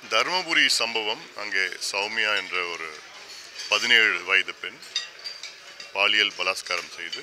தருமபுரி சம்பவம் அங்கே சௌமியா என்ற ஒரு பதினேழு வயது பெண் பாலியல் பலாத்காரம் செய்து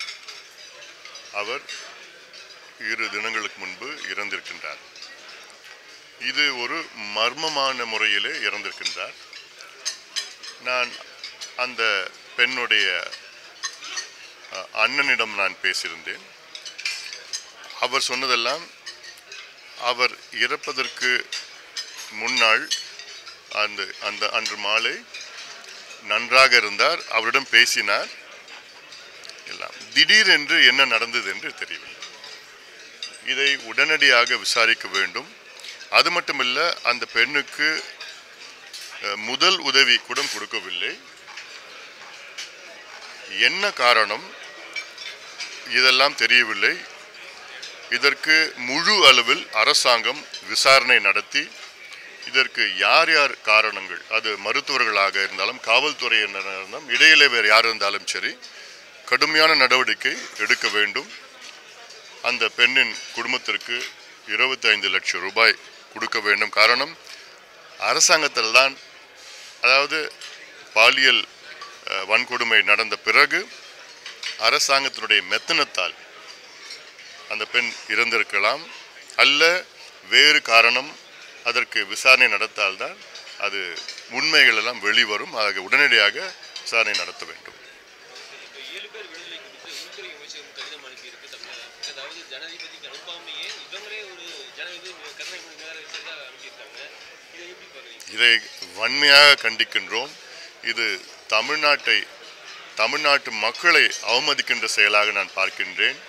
அவர் இரு தினங்களுக்கு முன்பு இறந்திருக்கின்றார் இது ஒரு மர்மமான முறையிலே இறந்திருக்கின்றார் நான் அந்த பெண்ணுடைய அஹ், அண்ணனிடம் நான் பேசியிருந்தேன் அவர் சொன்னதெல்லாம் அவர் இறப்பதற்கு முன்னாள் அந்த அந்த அன்று மாலை நன்றாக இருந்தார் அவரிடம் பேசினார் எல்லாம் திடீரென்று என்ன நடந்தது என்று தெரியவில்லை இதை உடனடியாக விசாரிக்க வேண்டும் அது மட்டுமல்ல அந்த பெண்ணுக்கு அஹ், முதல் உதவி கூட கொடுக்கவில்லை என்ன காரணம் இதெல்லாம் தெரியவில்லை இதற்கு முழு அளவில் அரசாங்கம் விசாரணை நடத்தி இதற்கு யார் யார் காரணங்கள் அது மருத்துவர்களாக இருந்தாலும் காவல்துறையினர் இருந்தாலும் இடையிலே வேறு யார் இருந்தாலும் சரி கடுமையான நடவடிக்கை எடுக்க வேண்டும் அந்த பெண்ணின் குடும்பத்திற்கு 25 லட்சம் ரூபாய் கொடுக்க வேண்டும் காரணம் அரசாங்கத்தில் தான் அதாவது பாலியல் அஹ், வன்கொடுமை நடந்த பிறகு அரசாங்கத்தினுடைய மெத்தனத்தால் அந்த பெண் இறந்திருக்கலாம் அல்ல வேறு காரணம் அதற்கு விசாரணை நடத்தால்தான் அது உண்மைகள் எல்லாம் வெளிவரும் ஆக உடனடியாக விசாரணை நடத்த வேண்டும் இப்போ ஏழு பேர் விடுதலை கொடுத்து உள்துறை அமைச்சகம் கடிதம் அனுப்பியிருக்கு தமிழக அதாவது ஜனாதிபதிக்கு அனுப்பாமையே இவங்களே ஒரு ஜனாதிபதி கருணை மணி நேரம் விசாரிச்சா அனுப்பியிருக்காங்க இதை எப்படி பார்க்குறீங்க இதை வன்மையாக கண்டிக்கின்றோம் இது தமிழ்நாட்டை தமிழ்நாட்டு மக்களை அவமதிக்கின்ற செயலாக நான் பார்க்கின்றேன்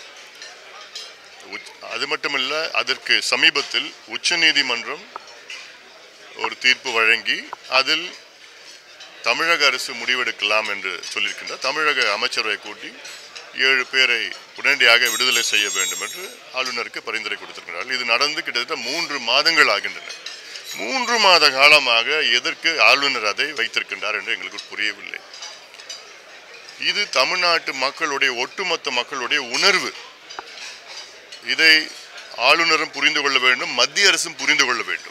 உச்- அது மட்டுமல்ல அதற்கு சமீபத்தில் உச்சநீதிமன்றம் ஒரு தீர்ப்பு வழங்கி அதில் தமிழக அரசு முடிவெடுக்கலாம் என்று சொல்லியிருக்கின்றார் தமிழக அமைச்சரவை கூட்டி ஏழு பேரை உடனடியாக விடுதலை செய்ய வேண்டும் என்று ஆளுநருக்கு பரிந்துரை கொடுத்திருக்கிறார்கள் இது நடந்து கிட்டத்தட்ட மூன்று மாதங்கள் ஆகின்றன மூன்று மாத காலமாக எதற்கு ஆளுநர் அதை வைத்திருக்கின்றார் என்று எங்களுக்கு புரியவில்லை இது தமிழ்நாட்டு மக்களுடைய ஒட்டுமொத்த மக்களுடைய உணர்வு இதை ஆளுநரும் புரிந்து கொள்ள வேண்டும் மத்திய அரசும் புரிந்து கொள்ள வேண்டும்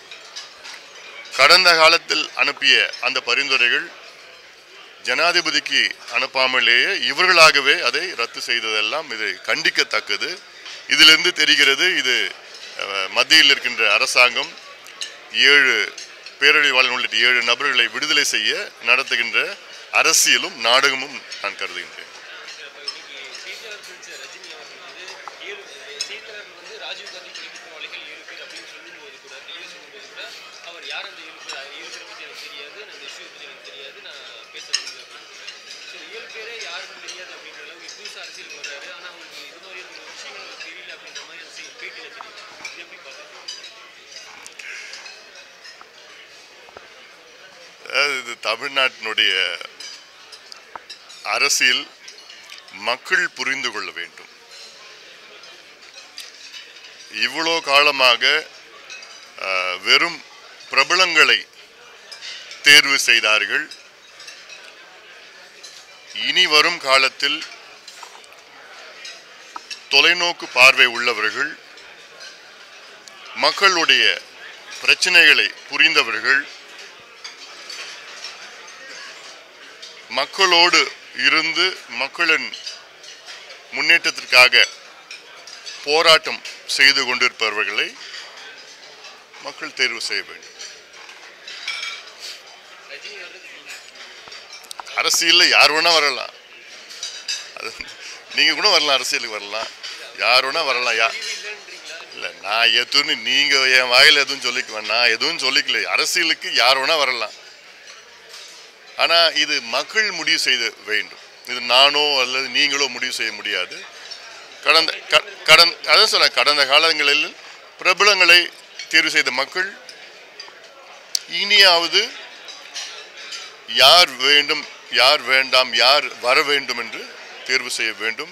கடந்த காலத்தில் அனுப்பிய அந்த பரிந்துரைகள் ஜனாதிபதிக்கு அனுப்பாமலேயே இவர்களாகவே அதை ரத்து செய்ததெல்லாம் இது கண்டிக்கத்தக்கது இதிலிருந்து தெரிகிறது இது அஹ், மத்தியில் இருக்கின்ற அரசாங்கம் ஏழு பேரழிவாளன் உள்ளிட்ட ஏழு நபர்களை விடுதலை செய்ய நடத்துகின்ற அரசியலும் நாடகமும் நான் கருதுகின்றேன் இப்போ இன்னைக்கு செய்தியாளர் சந்திச்ச ரஜினி அவர்கள் வந்து ஏழு செய்தியாளர்கள் வந்து ராஜீவ் காந்தி கொலை குற்றவாளிகள் ஏழு பேர் அப்படின்னு சொல்லும்போது கூட தெளிவாக சொல்லும்போது கூட அவர் யார் அந்த ஏழு பேர் ஏழு பேரை பற்றி எனக்கு தெரியாது நான் இந்த இஷ்யூ பற்றி எனக்கு தெரியாது நான் பேச முடியாது அப்படின்னு ஸோ ஏழு பேரே யாருக்கும் தெரியாது அப்படின்ற அளவுக்கு புதுசாக அரசியலுக்கு வர்றாரு ஆனால் அவங்களுக்கு இது மாதிரியான விஷயங்கள் அவருக்கு தெரியல அப்படின்ற மாதிரி அந்த செய்தி பேட்டியில் தெரியும் இது எப்படி பார்க்குறீங்க அதாவது இது தமிழ்நாட்டினுடைய அரசியல் மக்கள் புரிந்து கொள்ள வேண்டும் இவ்வளோ காலமாக அஹ், வெறும் பிரபலங்களை தேர்வு செய்தார்கள் இனி வரும் காலத்தில் தொலைநோக்கு பார்வை உள்ளவர்கள் மக்களுடைய பிரச்சனைகளை புரிந்தவர்கள் மக்களோடு இருந்து மக்களின் முன்னேற்றத்திற்காக போராட்டம் செய்து கொண்டிருப்பவர்களை மக்கள் தேர்வு செய்ய வேண்டும் ரஜினி வர்றதுக்கு அரசியலில் யார் வேணா வரலாம் அது நீங்க கூட வரலாம் அரசியலுக்கு வரலாம் யார் வேணா வரலாம் யா தெளிவு இல்லைன்றீங்களா இல்லை நான் எதுன்னு நீங்க என் வாயில எதுவும் சொல்லிக்க நான் எதுவும் சொல்லிக்கல அரசியலுக்கு யார் வேணா வரலாம் ஆனா இது மக்கள் முடிவு செய்த வேண்டும் இது நானோ அல்லது நீங்களோ முடிவு செய்ய முடியாது கடந்த க- கடந்த அதான் சொல்ல கடந்த காலங்களில் பிரபலங்களை தேர்வு செய்த மக்கள் இனியாவது யார் வேண்டும் யார் வேண்டாம் யார் வர வேண்டும் என்று தேர்வு செய்ய வேண்டும்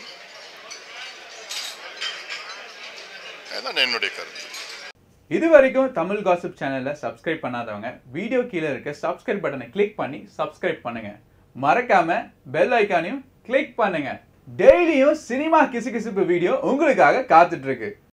அதுதான் என்னுடைய கருத்து இது வரைக்கும் தமிழ் காசிப் சேனலை சப்ஸ்கிரைப் பண்ணாதவங்க வீடியோ கீழே இருக்க சப்ஸ்கிரைப் பட்டனை கிளிக் பண்ணி சப்ஸ்கிரைப் பண்ணுங்க மறக்காம பெல் ஐக்கானையும் கிளிக் பண்ணுங்க டெய்லியும் சினிமா கிசுகிசுப்பு வீடியோ உங்களுக்காக காத்துட்டு இருக்கு